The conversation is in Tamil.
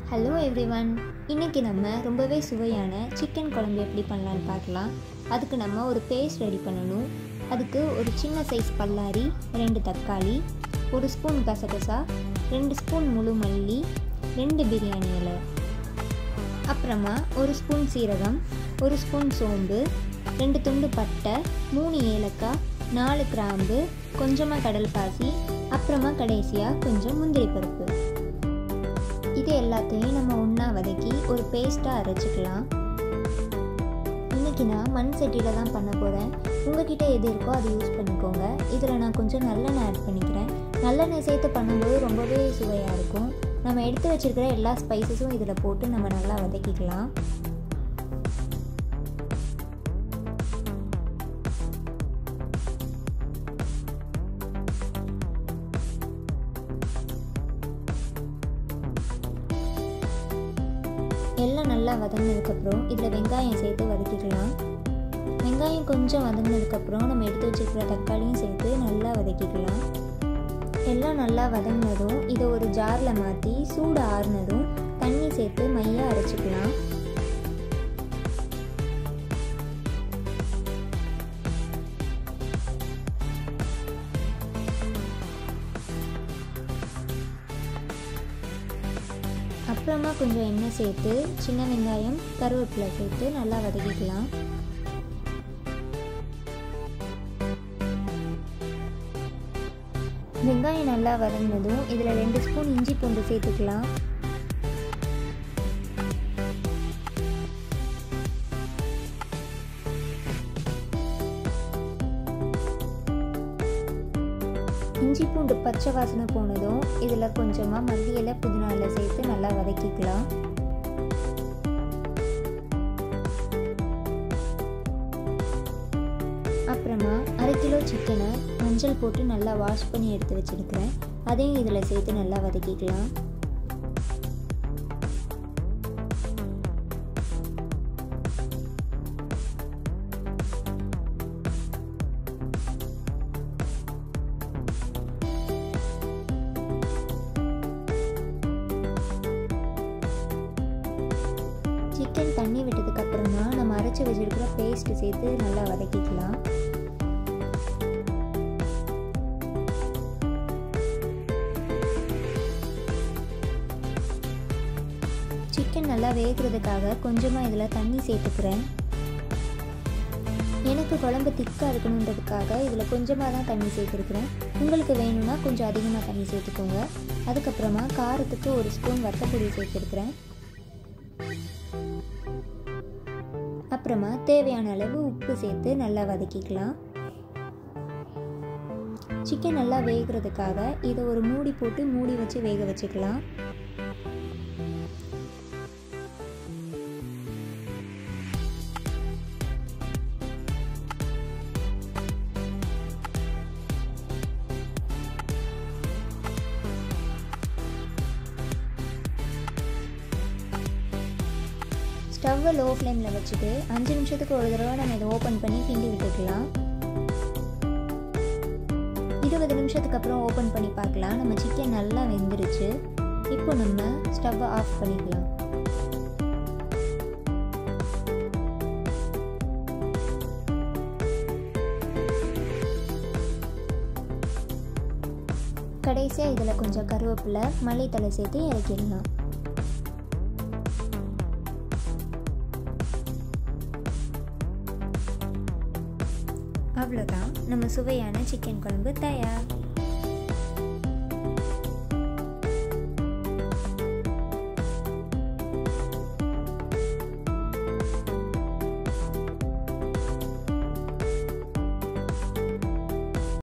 ஹலோ எவ்ரிவன் இன்றைக்கி நம்ம ரொம்பவே சுவையான சிக்கன் குழம்பு எப்படி பண்ணலான்னு பார்க்கலாம் அதுக்கு நம்ம ஒரு பேஸ்ட் ரெடி பண்ணணும் அதுக்கு ஒரு சின்ன சைஸ் பல்லாரி ரெண்டு தக்காளி ஒரு ஸ்பூன் கசகசா ரெண்டு ஸ்பூன் முழு மல்லி ரெண்டு பிரியாணி இலை அப்புறமா ஒரு ஸ்பூன் சீரகம் ஒரு ஸ்பூன் சோம்பு ரெண்டு துண்டு பட்டை மூணு ஏலக்காய் நாலு கிராம்பு கொஞ்சமாக கடல் பாசி அப்புறமா கடைசியாக கொஞ்சம் முந்திரி பருப்பு இது எல்லாத்தையும் நம்ம ஒன்றா வதக்கி ஒரு பேஸ்ட்டாக அரைச்சிக்கலாம் இன்றைக்கி நான் மண் சட்டியில் தான் பண்ண போகிறேன் உங்ககிட்ட எது இருக்கோ அதை யூஸ் பண்ணிக்கோங்க இதில் நான் கொஞ்சம் நல்லெண்ணெய் ஆட் பண்ணிக்கிறேன் நல்லெண்ணெய் சேர்த்து பண்ணும்போது ரொம்பவே சுவையாக இருக்கும் நம்ம எடுத்து வச்சுருக்கிற எல்லா ஸ்பைசஸும் இதில் போட்டு நம்ம நல்லா வதக்கிக்கலாம் எல்லாம் நல்லா வதங்கினதுக்கப்புறம் இதில் வெங்காயம் சேர்த்து வதக்கிக்கலாம் வெங்காயம் கொஞ்சம் வதங்கினதுக்கப்புறம் நம்ம எடுத்து வச்சுருக்கிற தக்காளியும் சேர்த்து நல்லா வதக்கிக்கலாம் எல்லாம் நல்லா வதங்கினதும் இதை ஒரு ஜாரில் மாற்றி சூடு ஆறுனதும் தண்ணி சேர்த்து மையாக அரைச்சிக்கலாம் அப்புறமா கொஞ்சம் எண்ணெய் சேர்த்து சின்ன வெங்காயம் கருவேப்பிலை சேர்த்து நல்லா வதக்கிக்கலாம் வெங்காயம் நல்லா வதங்கினதும் இதில் ரெண்டு ஸ்பூன் இஞ்சி பூண்டு சேர்த்துக்கலாம் இஞ்சி பூண்டு பச்சை வாசனை போனதும் இதில் கொஞ்சமாக மல்லி இலை புதினா இலை சேர்த்து நல்லா வதக்கிக்கலாம் அப்புறமா அரை கிலோ சிக்கனை மஞ்சள் போட்டு நல்லா வாஷ் பண்ணி எடுத்து வச்சுருக்கிறேன் அதையும் இதில் சேர்த்து நல்லா வதக்கிக்கலாம் சிக்கன் தண்ணி விட்டதுக்கு அப்புறமா நம்ம அரைச்சி வச்சிருக்கிற பேஸ்ட் சேர்த்து நல்லா வதக்கிக்கலாம் சிக்கன் நல்லா வேகிறதுக்காக கொஞ்சமாக இதில் தண்ணி சேர்த்துக்கிறேன் எனக்கு குழம்பு திக்காக இருக்கணுன்றதுக்காக இதில் கொஞ்சமாக தான் தண்ணி சேர்த்துருக்குறேன் உங்களுக்கு வேணும்னா கொஞ்சம் அதிகமாக தண்ணி சேர்த்துக்கோங்க அதுக்கப்புறமா காரத்துக்கு ஒரு ஸ்பூன் வத்தப்பொடி சேர்த்துருக்குறேன் அப்புறமா தேவையான அளவு உப்பு சேர்த்து நல்லா வதக்கிக்கலாம் சிக்கன் நல்லா வேகிறதுக்காக இதை ஒரு மூடி போட்டு மூடி வச்சு வேக வச்சுக்கலாம் ஸ்டவ்வை லோ ஃப்ளேமில் வச்சுட்டு அஞ்சு நிமிஷத்துக்கு ஒரு தடவை நம்ம இதை ஓப்பன் பண்ணி கிண்டி விட்டுக்கலாம் இருபது நிமிஷத்துக்கு அப்புறம் ஓப்பன் பண்ணி பார்க்கலாம் நம்ம சிக்கன் நல்லா வெந்துருச்சு இப்போ நம்ம ஸ்டவ்வை ஆஃப் பண்ணிக்கலாம் கடைசியாக இதில் கொஞ்சம் கருவேப்பிலை மல்லித்தலை சேர்த்து இறக்கிடலாம் அவ்வளோதான் நம்ம சுவையான சிக்கன் குழம்பு தயார்